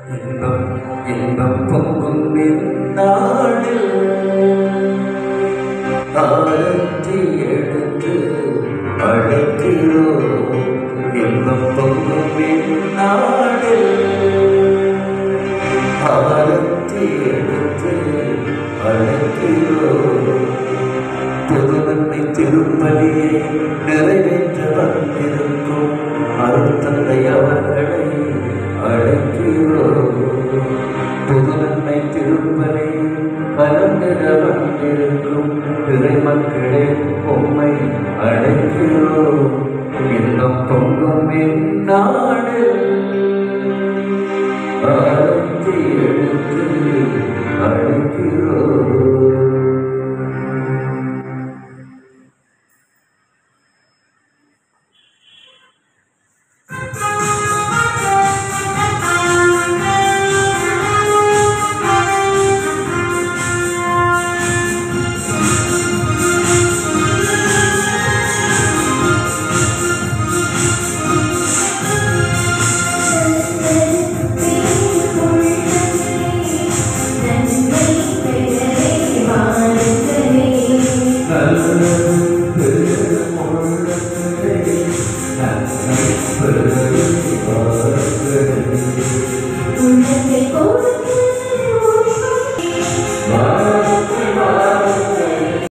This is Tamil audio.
இன்பம் இன்பம் பொங்கும் நாடில் ஆரத்தி எடுத்து அழைக்கிறோம் இன்பம் பொங்கும் நாடில் ஆரத்தி எடுத்து அழைக்கிறோம் பொது நன்மை திருப்பலியை நிறைவேற்ற வந்திருக்கும் அருத்தந்தை அவர்களை அழைக்கிறோம் பொது நன்மை திருப்பலி கலந்திட வந்திருக்கும் இறை மக்களே உம்மை அழைக்கிறோம் இன்னும் பொங்கும் நாடு ஆரத்தி எடுத்து அழைக்கிறோம் உன்னை போல்